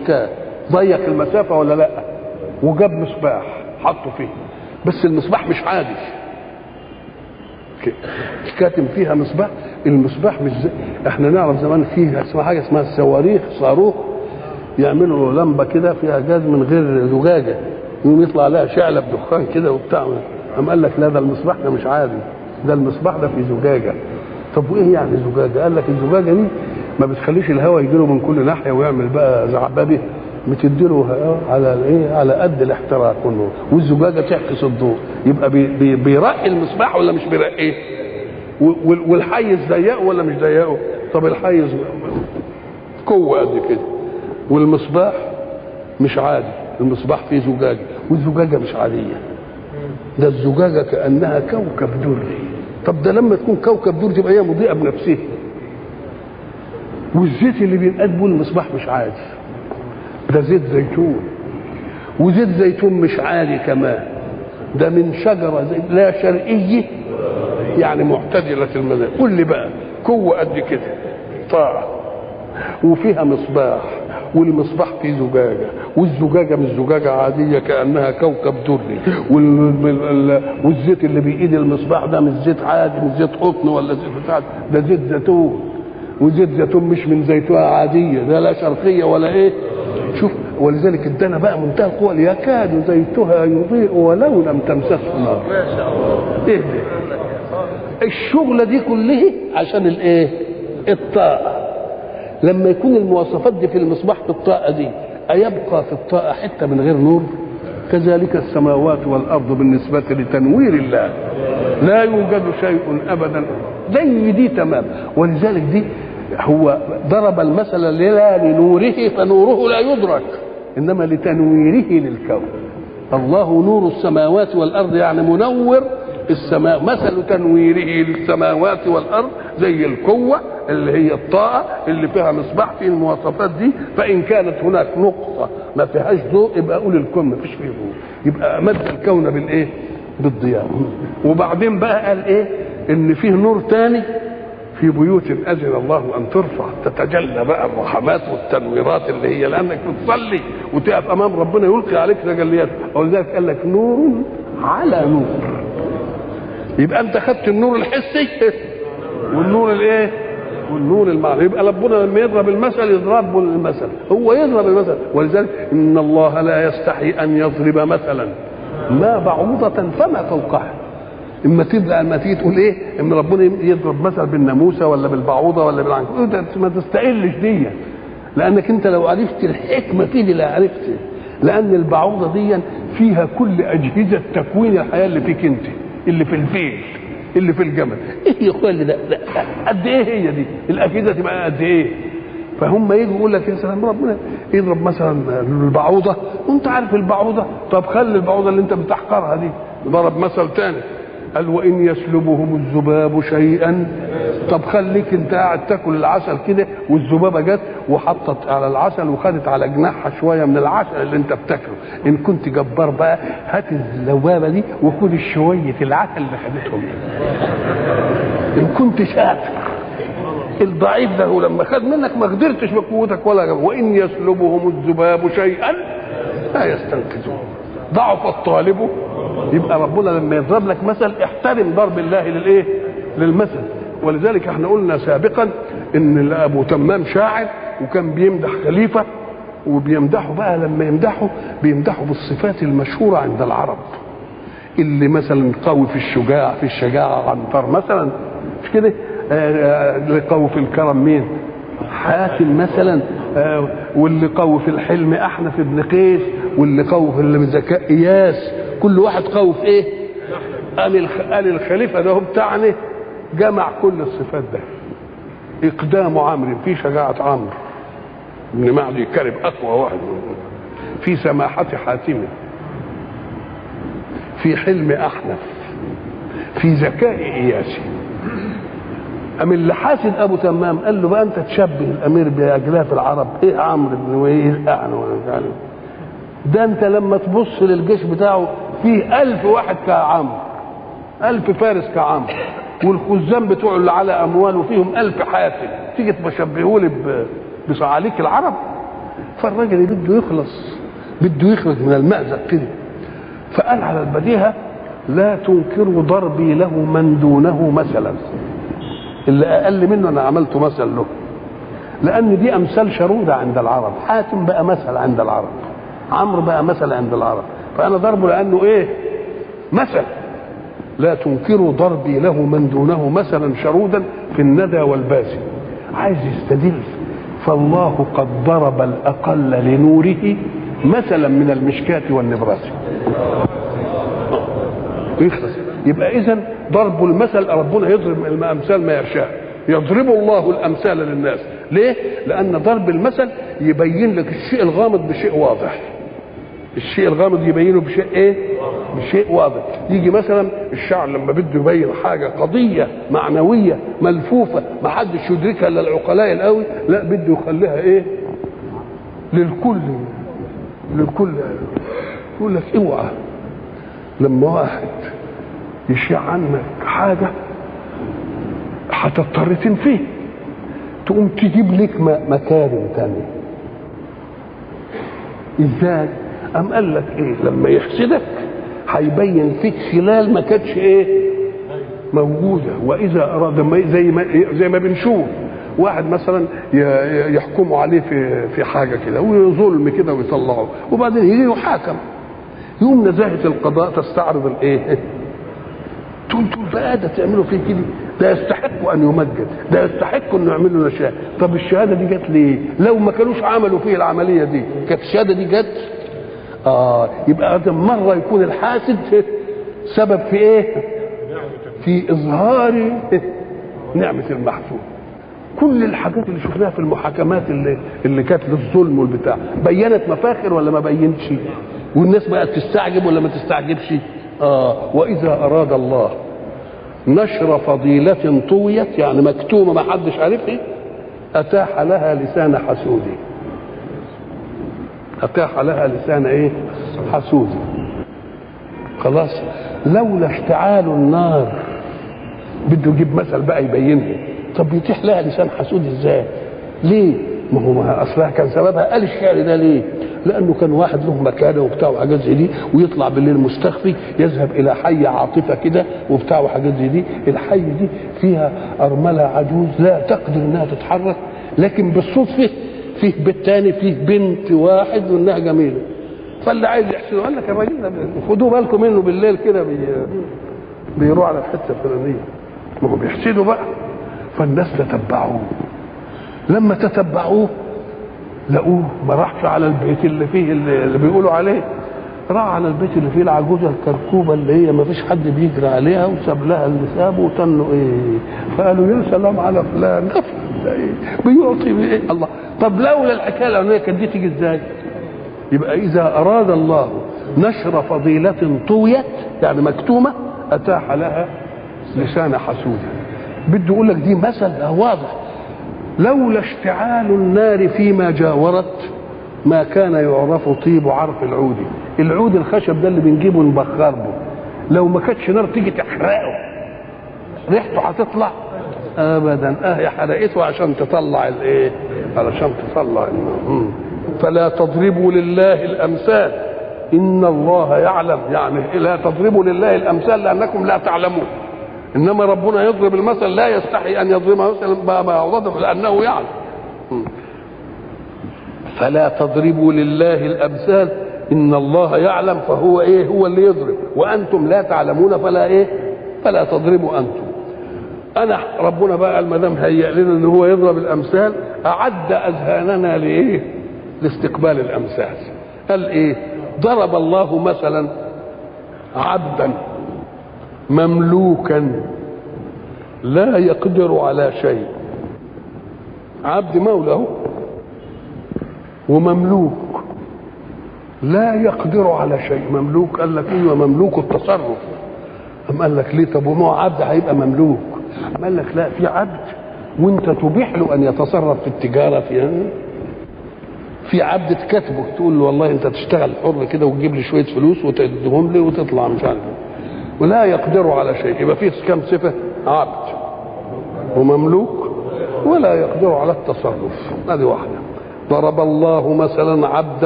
الاشكال ضيق المسافه ولا لا وجاب مصباح حطه فيه بس المصباح مش عادي ك- كاتم فيها مصباح المصباح مش زي احنا نعرف زمان فيه اسمها حاجه اسمها الصواريخ صاروخ يعملوا لمبه كده فيها جاز من غير زجاجه يقوم يطلع لها شعله بدخان كده وبتاع قام قال لك لا ده المصباح ده مش عادي ده المصباح ده في زجاجه طب وايه يعني زجاجه؟ قال لك الزجاجه دي ما بتخليش الهواء يجي له من كل ناحيه ويعمل بقى زعبابه بتدي له على الايه على قد الاحتراق والنور والزجاجه تعكس الضوء يبقى بي بي بيرقي المصباح ولا مش بيرقيه؟ و- وال- والحيز ضيقه ولا مش ضيقه؟ طب الحيز قوه قد كده والمصباح مش عادي المصباح فيه زجاجه والزجاجه مش عاديه ده الزجاجه كانها كوكب دري طب ده لما تكون كوكب دري تبقى هي مضيئه بنفسها والزيت اللي بينقاد بيه المصباح مش عادي ده زيت زيتون وزيت زيتون مش عادي كمان ده من شجره زي لا شرقيه يعني معتدله المذاق قول لي بقى قوه قد كده طاعه وفيها مصباح والمصباح فيه زجاجه والزجاجه مش زجاجه عاديه كانها كوكب دري وال- وال- والزيت اللي بايد المصباح ده مش زيت عادي مش زيت قطن ولا زيت بتاع ده زيت زيتون وزيت زيتون مش من زيتونه عاديه ده لا شرقيه ولا ايه شوف ولذلك ادانا بقى منتهى القوه يكاد زيتها يضيء ولو لم تمسسه نار ايه ده الشغله دي كلها عشان الايه الطاقه لما يكون المواصفات دي في المصباح في الطاقه دي ايبقى في الطاقه حته من غير نور كذلك السماوات والارض بالنسبه لتنوير الله لا يوجد شيء ابدا زي دي تمام ولذلك دي هو ضرب المثل لا لنوره فنوره لا يدرك انما لتنويره للكون الله نور السماوات والارض يعني منور السماء مثل تنويره للسماوات والارض زي القوه اللي هي الطاقه اللي فيها مصباح في المواصفات دي فان كانت هناك نقطه ما فيهاش ضوء يبقى اقول الكون ما فيش فيه ضوء يبقى مد الكون بالايه؟ بالضياء وبعدين بقى قال ايه؟ ان فيه نور تاني في بيوت اذن الله ان ترفع تتجلى بقى الرحمات والتنويرات اللي هي لانك بتصلي وتقف امام ربنا يلقي عليك تجليات ولذلك قال لك نور على نور يبقى انت خدت النور الحسي والنور الايه والنور المعنوي يبقى ربنا لما يضرب المثل يضرب المثل هو يضرب المثل ولذلك ان الله لا يستحي ان يضرب مثلا ما بعوضة فما فوقها اما تبدا اما تيجي تقول ايه ان ربنا يضرب مثل بالناموسه ولا بالبعوضه ولا بالعنكبوت ده ما تستقلش دي لانك انت لو عرفت الحكمه فيه دي لا عرفت لان البعوضه دي فيها كل اجهزه تكوين الحياه اللي فيك انت اللي في الفيل اللي في الجمل ايه يا اخويا اللي ده لا، قد ايه هي دي الاجهزه تبقى قد ايه فهم يجوا يقول لك يا سلام ربنا يضرب مثلا البعوضه وانت عارف البعوضه طب خلي البعوضه اللي انت بتحقرها دي ضرب مثل تاني قال وان يسلبهم الذباب شيئا طب خليك انت قاعد تاكل العسل كده والذبابه جت وحطت على العسل وخدت على جناحها شويه من العسل اللي انت بتاكله ان كنت جبار بقى هات الذبابه دي وخد شويه العسل اللي خدتهم ان كنت شاطر الضعيف ده هو لما خد منك ما قدرتش بقوتك ولا جب. وان يسلبهم الذباب شيئا لا يستنقذوه ضعف الطالب يبقى ربنا لما يضرب لك مثل احترم ضرب الله للايه للمثل ولذلك احنا قلنا سابقا ان ابو تمام شاعر وكان بيمدح خليفه وبيمدحه بقى لما يمدحه بيمدحه بالصفات المشهوره عند العرب اللي مثلا قوي في الشجاع في الشجاعه عنتر مثلا مش كده آه، آه، اللي قوي في الكرم مين حاتم مثلا آه، واللي قوي في الحلم احنف بن قيس واللي قوي في الذكاء اياس كل واحد قوي في ايه قال الخ- قال الخليفه ده هو بتاعنا جمع كل الصفات ده اقدام عمرو في شجاعه عمرو بن معدي كرب اقوى واحد في سماحه حاتم في حلم احنف في ذكاء اياسي أم اللي حاسد ابو تمام قال له بقى انت تشبه الامير باجلاف العرب ايه عمرو بن وايه يعني ولا مش عارف. ده انت لما تبص للجيش بتاعه فيه ألف واحد كعمرو ألف فارس كعمرو والخزان بتوعه اللي على أمواله فيهم ألف حافل تيجي تشبهه لي ب- بصعاليك العرب فالراجل بده يخلص بده يخرج من المأزق كده فقال على البديهة لا تنكروا ضربي له من دونه مثلا اللي أقل منه أنا عملت مثل له لأن دي أمثال شرودة عند العرب حاتم بقى مثل عند العرب عمرو بقى مثل عند العرب فأنا ضربه لأنه إيه مثل لا تنكروا ضربي له من دونه مثلا شرودا في الندى والباسي عايز يستدل فالله قد ضرب الأقل لنوره مثلا من المشكاة والنبراس يخلص يبقى إذا ضرب المثل ربنا يضرب الأمثال ما يشاء يضرب الله الأمثال للناس ليه؟ لأن ضرب المثل يبين لك الشيء الغامض بشيء واضح الشيء الغامض يبينه بشيء ايه بشيء واضح يجي مثلا الشاعر لما بده يبين حاجه قضيه معنويه ملفوفه ما حدش يدركها الا العقلاء القوي لا بده يخليها ايه للكل للكل يقول لك اوعى لما واحد يشيع عنك حاجه هتضطر تنفيه تقوم تجيب لك مكارم تانية ازاي أم قال لك إيه لما يحسدك هيبين فيك خلال ما كانتش إيه موجودة وإذا أراد ما زي ما زي ما بنشوف واحد مثلا يحكموا عليه في في حاجة كده وظلم كده ويطلعه وبعدين يجي يحاكم يوم نزاهة القضاء تستعرض الإيه تقول تقول بقى ده تعملوا فيه كده ده يستحق ان يمجد ده يستحق انه يعمل له شهاده طب الشهاده دي جت ليه لو ما كانوش عملوا فيه العمليه دي كانت الشهاده دي جت اه يبقى هذا مره يكون الحاسد سبب في ايه في اظهار نعمه المحسود كل الحاجات اللي شفناها في المحاكمات اللي اللي كانت للظلم والبتاع بينت مفاخر ولا ما بينتش والناس بقت تستعجب ولا ما تستعجبش اه واذا اراد الله نشر فضيلة طويت يعني مكتومة ما حدش عارفها أتاح لها لسان حسود أتاح لها لسان إيه حسود خلاص لولا اشتعال النار بده يجيب مثل بقى يبينها طب يتيح لها لسان حسود ازاي ليه ما هو ما اصلها كان سببها قال الشعر ده ليه لانه كان واحد له مكانه وبتاع وحاجات زي دي ويطلع بالليل مستخفي يذهب الى حي عاطفه كده وبتاع وحاجات زي دي الحي دي فيها ارمله عجوز لا تقدر انها تتحرك لكن بالصدفه فيه بيت تاني فيه بنت واحد وانها جميله فاللي عايز يحسده قال لك الراجل ده خدوا بالكم منه بالليل كده بي بيروح على الحته الفلانيه ما هو بيحسدوا بقى فالناس تتبعوه لما تتبعوه لقوه ما راحش على البيت اللي فيه اللي, اللي بيقولوا عليه راح على البيت اللي فيه العجوزه الكركوبه اللي هي ما فيش حد بيجري عليها وساب لها اللي سابه وتنوا ايه فقالوا يا سلام على فلان إيه؟ بيعطي بايه الله طب لولا الحكايه الاولانيه كانت دي تيجي ازاي؟ يبقى اذا اراد الله نشر فضيله طويت يعني مكتومه اتاح لها لسان حسود بده يقول لك دي مثل واضح لولا اشتعال النار فيما جاورت ما كان يعرف طيب عرف العود العود الخشب ده اللي بنجيبه نبخر به لو ما كانتش نار تيجي تحرقه ريحته هتطلع ابدا اه يا حرقته عشان تطلع الايه علشان تطلع النار فلا تضربوا لله الامثال ان الله يعلم يعني لا تضربوا لله الامثال لانكم لا تعلمون انما ربنا يضرب المثل لا يستحي ان يضرب مثلا ما يضرب لانه يعلم فلا تضربوا لله الامثال ان الله يعلم فهو ايه هو اللي يضرب وانتم لا تعلمون فلا ايه فلا تضربوا انتم انا ربنا بقى ما دام هيأ لنا ان هو يضرب الامثال اعد اذهاننا لايه لاستقبال الامثال قال ايه ضرب الله مثلا عبدا مملوكا لا يقدر على شيء عبد مولى ومملوك لا يقدر على شيء مملوك قال لك ايوه مملوك التصرف أم قال لك ليه طب وما عبد هيبقى مملوك أم قال لك لا في عبد وانت تبيح له ان يتصرف في التجاره في في عبد تكاتبه تقول له والله انت تشتغل حر كده وتجيب لي شويه فلوس وتديهم لي وتطلع مش عارف ولا يقدر على شيء يبقى فيه كم صفه عبد ومملوك ولا يقدر على التصرف هذه واحده ضرب الله مثلا عبدا